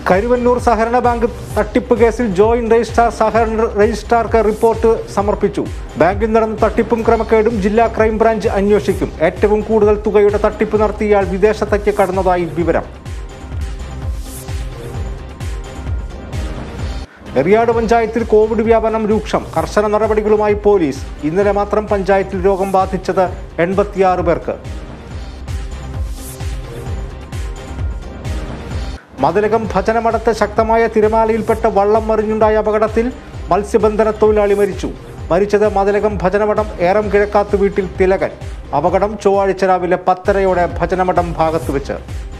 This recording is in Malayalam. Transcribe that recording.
കരുവന്നൂർ സഹകരണ ബാങ്ക് തട്ടിപ്പ് കേസിൽ ജോയിന്റ് രജിസ്ട്രാർ സഹകരണ രജിസ്ട്രാർക്ക് റിപ്പോർട്ട് സമർപ്പിച്ചു ബാങ്കിൽ നടന്ന തട്ടിപ്പും ക്രമക്കേടും ജില്ലാ ക്രൈംബ്രാഞ്ച് അന്വേഷിക്കും ഏറ്റവും കൂടുതൽ തുകയുടെ തട്ടിപ്പ് നടത്തിയ ഇയാൾ വിദേശത്തേക്ക് കടന്നതായി വിവരം എറിയാട് പഞ്ചായത്തിൽ കോവിഡ് വ്യാപനം രൂക്ഷം കർശന നടപടികളുമായി പോലീസ് ഇന്നലെ മാത്രം പഞ്ചായത്തിൽ രോഗം ബാധിച്ചത് എൺപത്തിയാറ് പേർക്ക് മതിലകം ഭജനമടത്ത് ശക്തമായ തിരമാലയിൽപ്പെട്ട വള്ളം മറിഞ്ഞുണ്ടായ അപകടത്തിൽ മത്സ്യബന്ധന തൊഴിലാളി മരിച്ചു മരിച്ചത് മതിലകം ഭജനമഠം ഏറം കിഴക്കാത്ത് വീട്ടിൽ തിലകൻ അപകടം ചൊവ്വാഴ്ച രാവിലെ പത്തരയോടെ ഭജനമഠം ഭാഗത്ത് വെച്ച്